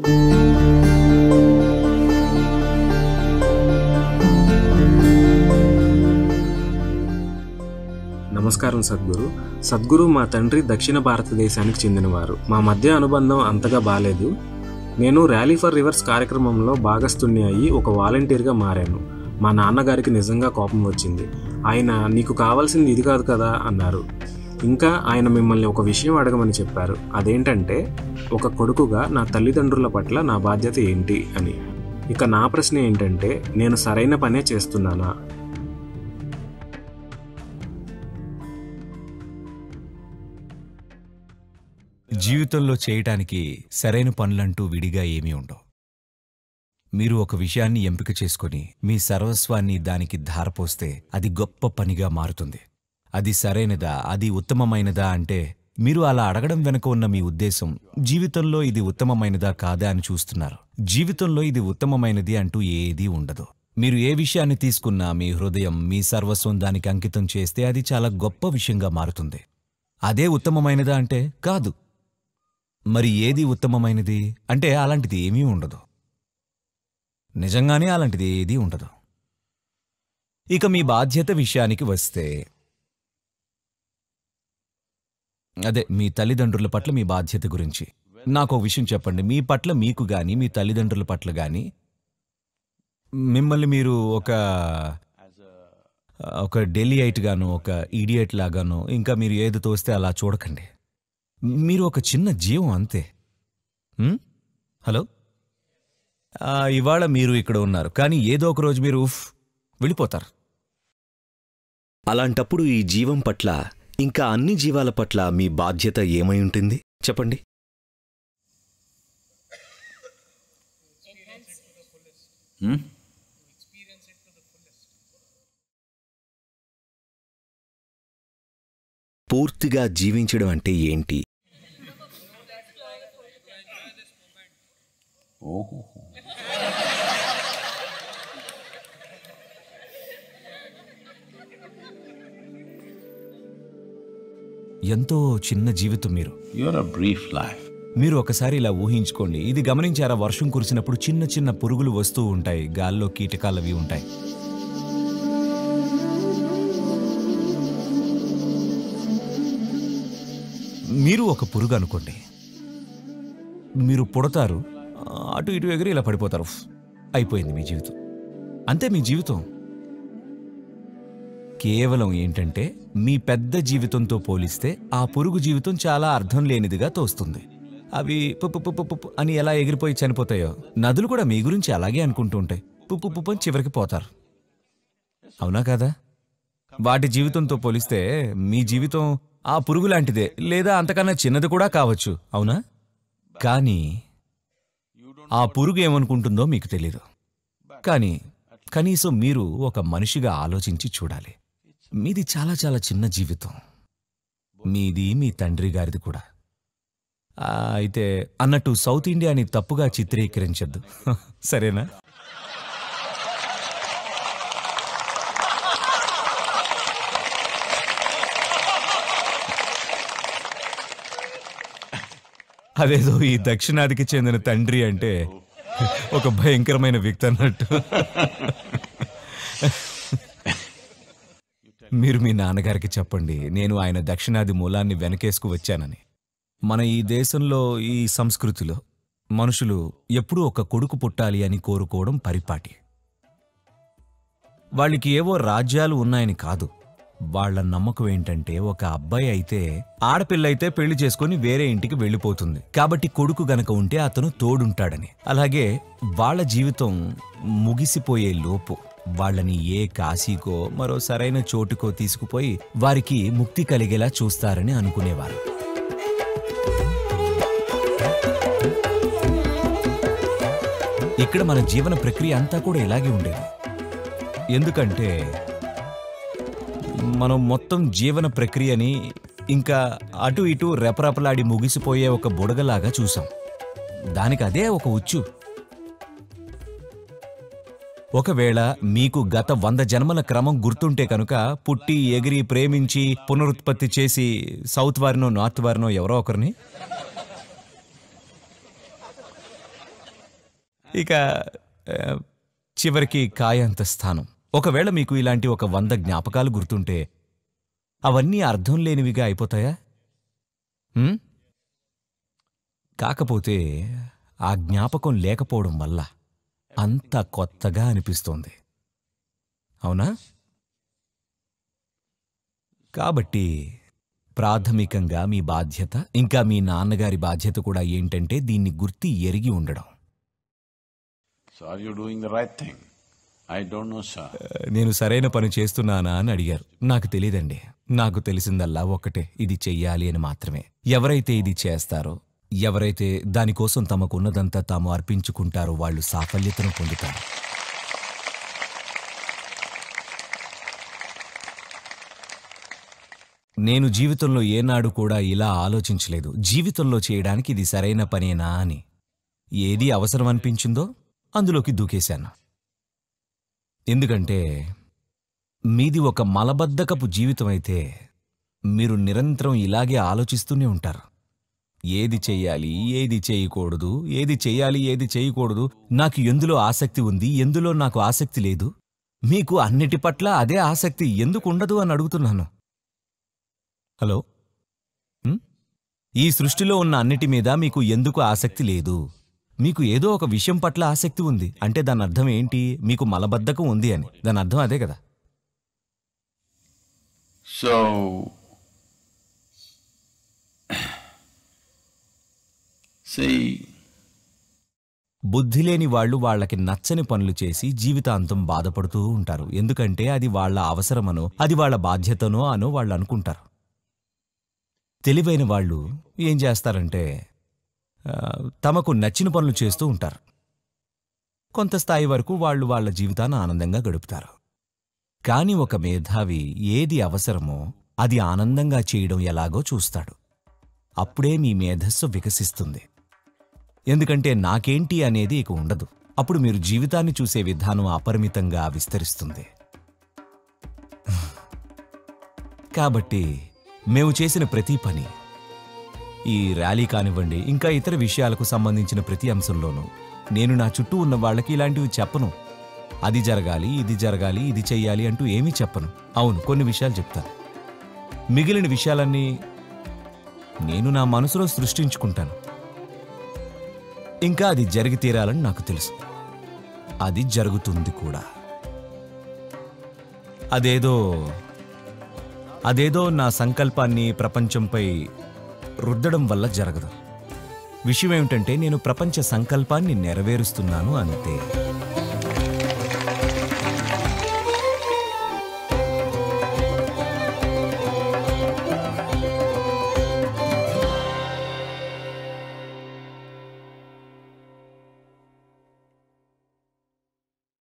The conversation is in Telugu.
నమస్కారం సద్గురు సద్గురు మా తండ్రి దక్షిణ భారతదేశానికి చెందినవారు మా మధ్య అనుబంధం అంతగా బాలేదు నేను ర్యాలీ ఫర్ రివర్స్ కార్యక్రమంలో భాగస్థుణ్ణి అయ్యి ఒక వాలంటీర్గా మారాను మా నాన్నగారికి నిజంగా కోపం వచ్చింది ఆయన నీకు కావాల్సింది ఇది కాదు కదా అన్నారు ఇంకా ఆయన మిమ్మల్ని ఒక విషయం అడగమని చెప్పారు అదేంటంటే ఒక కొడుకుగా నా తల్లిదండ్రుల పట్ల నా బాధ్యత ఏంటి అని ఇక నా ప్రశ్న ఏంటంటే నేను సరైన పనే చేస్తున్నానా జీవితంలో చేయటానికి సరైన పనులంటూ విడిగా ఏమీ ఉండవు మీరు ఒక విషయాన్ని ఎంపిక చేసుకొని మీ సర్వస్వాన్ని దానికి ధారపోస్తే అది గొప్ప పనిగా మారుతుంది అది సరైనదా అది ఉత్తమమైనదా అంటే మీరు అలా అడగడం వెనుక ఉన్న మీ ఉద్దేశం జీవితంలో ఇది ఉత్తమమైనదా కాదా అని చూస్తున్నారు జీవితంలో ఇది ఉత్తమమైనది అంటూ ఏదీ ఉండదు మీరు ఏ విషయాన్ని తీసుకున్నా మీ హృదయం మీ సర్వస్వం దానికి అంకితం చేస్తే అది చాలా గొప్ప విషయంగా మారుతుంది అదే ఉత్తమమైనదా అంటే కాదు మరి ఏది ఉత్తమమైనది అంటే అలాంటిది ఏమీ ఉండదు నిజంగానే అలాంటిది ఏదీ ఉండదు ఇక మీ బాధ్యత విషయానికి వస్తే అదే మీ తల్లిదండ్రుల పట్ల మీ బాధ్యత గురించి నాకు ఒక విషయం చెప్పండి మీ పట్ల మీకు గాని మీ తల్లిదండ్రుల పట్ల గాని మిమ్మల్ని మీరు ఒక ఒక డెలియైట్ గాను ఒక ఈడియట్ లాగాను ఇంకా మీరు ఏది తోస్తే అలా చూడకండి మీరు ఒక చిన్న జీవం అంతే ఉమ్? హలో ఆ, ఇవాళ మీరు ఇక్కడ ఉన్నారు కానీ ఏదో ఒక రోజు మీరు ఉఫ్ వెళ్ళిపోతారు అలాంటప్పుడు ఈ జీవం పట్ల ఇంకా అన్ని జీవాల పట్ల మీ బాధ్యత ఏమై ఉంటుంది చెప్పండి హ్మ్? పూర్తిగా జీవించడం అంటే ఏంటి ఎంతో చిన్న జీవితం మీరు You're a brief life. మీరు ఒకసారి ఇలా ఊహించుకోండి ఇది గమనించారా వర్షం కురిసినప్పుడు చిన్న చిన్న పురుగులు వస్తూ ఉంటాయి గాల్లో కీటకాలవి ఉంటాయి మీరు ఒక పురుగు అనుకోండి మీరు పుడతారు ఆ, అటు ఇటు ఎగిరి ఇలా పడిపోతారు ఉఫ్, అయిపోయింది మీ జీవితం అంతే మీ జీవితం కేవలం ఏంటంటే మీ పెద్ద జీవితంతో పోలిస్తే ఆ పురుగు జీవితం చాలా అర్థం లేనిదిగా తోస్తుంది అవి పుప్పు పుప్పు పుప్పు అని ఎలా ఎగిరిపోయి చనిపోతాయో నదులు కూడా మీ గురించి అలాగే అనుకుంటూ ఉంటాయి పుప్పు పుప్పు అని చివరికి పోతారు అవునా కదా వాటి జీవితంతో పోలిస్తే మీ జీవితం ఆ పురుగు లాంటిదే లేదా అంతకన్నా చిన్నది కూడా కావచ్చు అవునా కానీ ఆ పురుగు ఏమనుకుంటుందో మీకు తెలీదు కానీ కనీసం మీరు ఒక మనిషిగా ఆలోచించి చూడాలి మీది చాలా చాలా చిన్న జీవితం మీది మీ తండ్రి గారిది కూడా ఆ, అయితే అన్నట్టు సౌత్ ఇండియాని తప్పుగా చిత్రీకరించద్దు సరేనా అదేదో ఈ దక్షిణాదికి చెందిన తండ్రి అంటే ఒక భయంకరమైన వ్యక్తి అన్నట్టు మీరు మీ నాన్నగారికి చెప్పండి నేను ఆయన దక్షిణాది మూలాన్ని వెనకేసుకు వచ్చానని మన ఈ దేశంలో ఈ సంస్కృతిలో మనుషులు ఎప్పుడూ ఒక కొడుకు పుట్టాలి అని కోరుకోవడం పరిపాటి వాళ్ళకి ఏవో రాజ్యాలు ఉన్నాయని కాదు వాళ్ళ నమ్మకం ఏంటంటే ఒక అబ్బాయి అయితే ఆడపిల్ల అయితే పెళ్లి చేసుకుని వేరే ఇంటికి వెళ్ళిపోతుంది కాబట్టి కొడుకు గనక ఉంటే అతను తోడుంటాడని అలాగే వాళ్ళ జీవితం ముగిసిపోయే లోపు వాళ్ళని ఏ కాశీకో మరో సరైన చోటుకో తీసుకుపోయి వారికి ముక్తి కలిగేలా చూస్తారని అనుకునేవారు ఇక్కడ మన జీవన ప్రక్రియ అంతా కూడా ఇలాగే ఉండేది ఎందుకంటే మనం మొత్తం జీవన ప్రక్రియని ఇంకా అటు ఇటు రెపరెపలాడి ముగిసిపోయే ఒక బుడగలాగా చూసాం దానికి అదే ఒక ఉచ్చు ఒకవేళ మీకు గత వంద జన్మల క్రమం గుర్తుంటే కనుక పుట్టి ఎగిరి ప్రేమించి పునరుత్పత్తి చేసి సౌత్ వారినో నార్త్ వారినో ఎవరో ఒకరిని ఇక ఆ, చివరికి కాయాంత స్థానం ఒకవేళ మీకు ఇలాంటి ఒక వంద జ్ఞాపకాలు గుర్తుంటే అవన్నీ అర్థం లేనివిగా అయిపోతాయా హ్మ్? కాకపోతే ఆ జ్ఞాపకం లేకపోవడం వల్ల అంత కొత్తగా అనిపిస్తోంది అవునా కాబట్టి ప్రాథమికంగా మీ బాధ్యత ఇంకా మీ నాన్నగారి బాధ్యత కూడా ఏంటంటే దీన్ని గుర్తి ఎరిగి ఉండడం So are you doing the right thing? I don't know, sir. నేను సరైన పని చేస్తున్నానా అని అడిగారు నాకు తెలియదండి నాకు తెలిసిందల్లా ఒక్కటే ఇది చెయ్యాలి అని మాత్రమే ఎవరైతే ఇది చేస్తారో ఎవరైతే దానికోసం తమకున్నదంతా తాము అర్పించుకుంటారో వాళ్ళు సాఫల్యతను పొందుతారు నేను జీవితంలో ఏనాడు కూడా ఇలా ఆలోచించలేదు జీవితంలో చేయడానికి ఇది సరైన పనేనా అని ఏది అవసరం అనిపించిందో అందులోకి దూకేశాను ఎందుకంటే మీది ఒక మలబద్ధకపు జీవితం అయితే మీరు నిరంతరం ఇలాగే ఆలోచిస్తూనే ఉంటారు ఏది చెయ్యాలి ఏది చేయకూడదు ఏది చెయ్యాలి ఏది చేయకూడదు నాకు ఎందులో ఆసక్తి ఉంది ఎందులో నాకు ఆసక్తి లేదు మీకు అన్నిటి పట్ల అదే ఆసక్తి ఎందుకు ఉండదు అని అడుగుతున్నాను హలో ఉం? ఈ సృష్టిలో ఉన్న అన్నిటి మీద మీకు ఎందుకు ఆసక్తి లేదు మీకు ఏదో ఒక విషయం పట్ల ఆసక్తి ఉంది అంటే దాని అర్థం ఏంటి మీకు మలబద్ధకం ఉంది అని దాని అర్థం అదే కదా So, see, బుద్ధి లేని వాళ్ళు వాళ్ళకి నచ్చని పనులు చేసి జీవితాంతం బాధపడుతూ ఉంటారు ఎందుకంటే అది వాళ్ళ అవసరమనో అది వాళ్ళ బాధ్యతనో అనో వాళ్ళు అనుకుంటారు తెలివైన వాళ్ళు ఏం చేస్తారంటే ఆ, తమకు నచ్చిన పనులు చేస్తూ ఉంటారు కొంత స్థాయి వరకు వాళ్ళు వాళ్ళ జీవితాన్ని ఆనందంగా గడుపుతారు కాని ఒక మేధావి ఏది అవసరమో అది ఆనందంగా చేయడం ఎలాగో చూస్తాడు అప్పుడే మీ మేధస్సు వికసిస్తుంది ఎందుకంటే నాకేంటి అనేది ఇక ఉండదు అప్పుడు మీరు జీవితాన్ని చూసే విధానం అపరిమితంగా విస్తరిస్తుంది కాబట్టి మేము చేసిన ప్రతి పని ఈ ర్యాలీ కానివ్వండి ఇంకా ఇతర విషయాలకు సంబంధించిన ప్రతి అంశంలోనూ నేను నా చుట్టూ ఉన్న వాళ్ళకి ఇలాంటివి చెప్పను అది జరగాలి ఇది జరగాలి ఇది చెయ్యాలి అంటూ ఏమీ చెప్పను అవును కొన్ని విషయాలు చెప్తాను మిగిలిన విషయాలన్నీ నేను నా మనసులో సృష్టించుకుంటాను ఇంకా అది జరిగి తీరాలని నాకు తెలుసు అది జరుగుతుంది కూడా అదేదో అదేదో నా సంకల్పాన్ని ప్రపంచంపై రుద్దడం వల్ల జరగదు విషయం ఏమిటంటే నేను ప్రపంచ సంకల్పాన్ని నెరవేరుస్తున్నాను అంతే